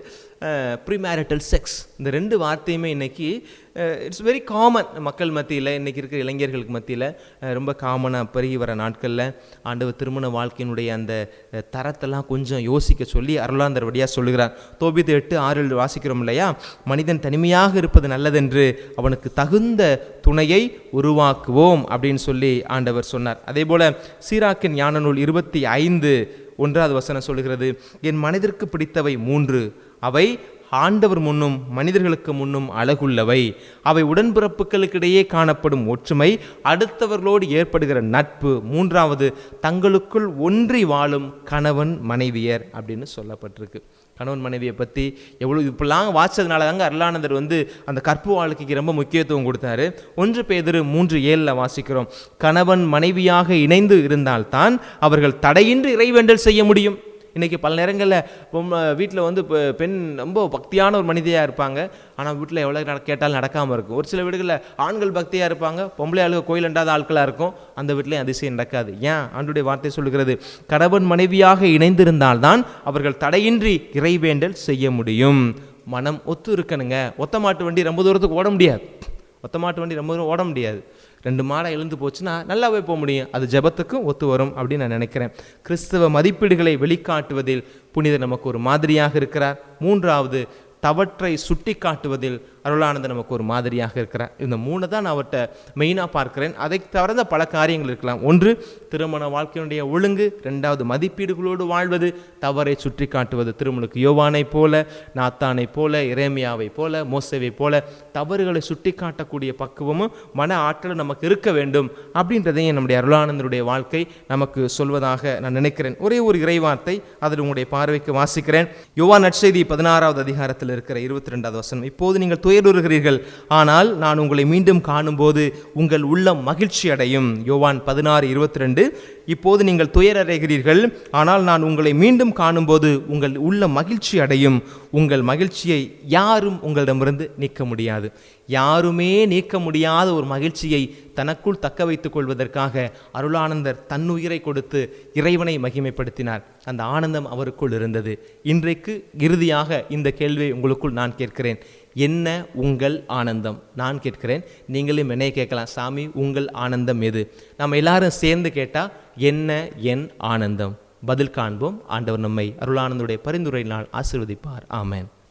ப்ரீமேரிட்டல் செக்ஸ் இந்த ரெண்டு வார்த்தையுமே இன்னைக்கு இட்ஸ் வெரி காமன் மக்கள் மத்தியில் இன்றைக்கி இருக்கிற இளைஞர்களுக்கு மத்தியில் ரொம்ப காமனாக பெருகி வர நாட்களில் ஆண்டவர் திருமண வாழ்க்கையினுடைய அந்த அஹ், தரத்தெல்லாம் கொஞ்சம் யோசிக்க சொல்லி அருளாந்தர் வழியாக சொல்லுகிறார் தோபித்து எட்டு ஆறில் வாசிக்கிறோம் இல்லையா மனிதன் தனிமையாக இருப்பது நல்லதென்று அவனுக்கு தகுந்த துணையை உருவாக்குவோம் அப்படின்னு சொல்லி ஆண்டவர் சொன்னார் அதே போல் சீராக்கின் ஞான நூல் இருபத்தி ஐந்து ஒன்றாவது வசனம் சொல்லுகிறது என் மனதிற்கு பிடித்தவை மூன்று அவை ஆண்டவர் முன்னும் மனிதர்களுக்கு முன்னும் அழகுள்ளவை அவை உடன்பிறப்புகளுக்கிடையே காணப்படும் ஒற்றுமை அடுத்தவர்களோடு ஏற்படுகிற நட்பு மூன்றாவது தங்களுக்குள் ஒன்றி வாழும் கணவன் மனைவியர் அப்படின்னு சொல்லப்பட்டிருக்கு கணவன் மனைவியை பற்றி எவ்வளோ இப்படிலாம் வாச்சதுனால தாங்க அருளானந்தர் வந்து அந்த கற்பு வாழ்க்கைக்கு ரொம்ப முக்கியத்துவம் கொடுத்தாரு ஒன்று பேதிரு மூன்று ஏழில் வாசிக்கிறோம் கணவன் மனைவியாக இணைந்து இருந்தால்தான் அவர்கள் தடையின்றி இறைவேண்டல் செய்ய முடியும் இன்றைக்கி பல நேரங்களில் வீட்டில் வந்து இப்போ பெண் ரொம்ப பக்தியான ஒரு மனிதியாக இருப்பாங்க ஆனால் வீட்டில் எவ்வளோ நட கேட்டாலும் நடக்காமல் இருக்கும் ஒரு சில வீடுகளில் ஆண்கள் பக்தியாக இருப்பாங்க பொம்பளை ஆளுக கோயில் அண்டாத ஆட்களாக இருக்கும் அந்த வீட்லேயும் அதிசயம் நடக்காது ஏன் ஆண்டுடைய வார்த்தை சொல்லுகிறது கணவன் மனைவியாக இணைந்திருந்தால்தான் அவர்கள் தடையின்றி இறைவேண்டல் செய்ய முடியும் மனம் ஒத்து இருக்கணுங்க ஒத்த மாட்டு வண்டி ரொம்ப தூரத்துக்கு ஓட முடியாது ஒத்த மாட்டு வண்டி ரொம்ப தூரம் ஓட முடியாது ரெண்டு மாடை எழுந்து போச்சுன்னா நல்லாவே போக முடியும் அது ஜெபத்துக்கும் ஒத்து வரும் அப்படின்னு நான் நினைக்கிறேன் கிறிஸ்தவ மதிப்பீடுகளை வெளிக்காட்டுவதில் புனிதர் நமக்கு ஒரு மாதிரியாக இருக்கிறார் மூன்றாவது தவற்றை சுட்டி காட்டுவதில் அருளானந்தர் நமக்கு ஒரு மாதிரியாக இருக்கிறார் இந்த மூணு தான் நான் அவர்கிட்ட மெயினாக பார்க்கிறேன் அதை தவிர்த்த பல காரியங்கள் இருக்கலாம் ஒன்று திருமண வாழ்க்கையினுடைய ஒழுங்கு ரெண்டாவது மதிப்பீடுகளோடு வாழ்வது தவறை சுட்டி காட்டுவது திருமணுக்கு யோவானைப் போல நாத்தானைப் போல இறைமையாவைப் போல மோசவைப் போல தவறுகளை சுட்டி காட்டக்கூடிய பக்குவமும் மன ஆற்றலும் நமக்கு இருக்க வேண்டும் அப்படின்றதையும் நம்முடைய அருளானந்தருடைய வாழ்க்கை நமக்கு சொல்வதாக நான் நினைக்கிறேன் ஒரே ஒரு இறைவார்த்தை அதில் உங்களுடைய பார்வைக்கு வாசிக்கிறேன் யோவா நற்செய்தி பதினாறாவது அதிகாரத்தில் இருக்கிற இருபத்தி ரெண்டாவது வசனம் இப்போது நீங்கள் துயருறுகிறீர்கள் ஆனால் நான் உங்களை மீண்டும் காணும்போது உங்கள் உள்ளம் மகிழ்ச்சி அடையும் யோவான் பதினாறு இருபத்தி ரெண்டு இப்போது நீங்கள் துயரடைகிறீர்கள் ஆனால் நான் உங்களை மீண்டும் காணும்போது உங்கள் உள்ள மகிழ்ச்சி அடையும் உங்கள் மகிழ்ச்சியை யாரும் உங்களிடமிருந்து நீக்க முடியாது யாருமே நீக்க முடியாத ஒரு மகிழ்ச்சியை தனக்குள் தக்க வைத்துக் கொள்வதற்காக அருளானந்தர் தன்னுயிரை கொடுத்து இறைவனை மகிமைப்படுத்தினார் அந்த ஆனந்தம் அவருக்குள் இருந்தது இன்றைக்கு இறுதியாக இந்த கேள்வியை உங்களுக்குள் நான் கேட்கிறேன் என்ன உங்கள் ஆனந்தம் நான் கேட்கிறேன் நீங்களும் என்னை கேட்கலாம் சாமி உங்கள் ஆனந்தம் எது நம்ம எல்லாரும் சேர்ந்து கேட்டால் என்ன என் ஆனந்தம் பதில் காண்போம் ஆண்டவர் நம்மை அருளானந்துடைய பரிந்துரையினால் ஆசீர்வதிப்பார் ஆமென்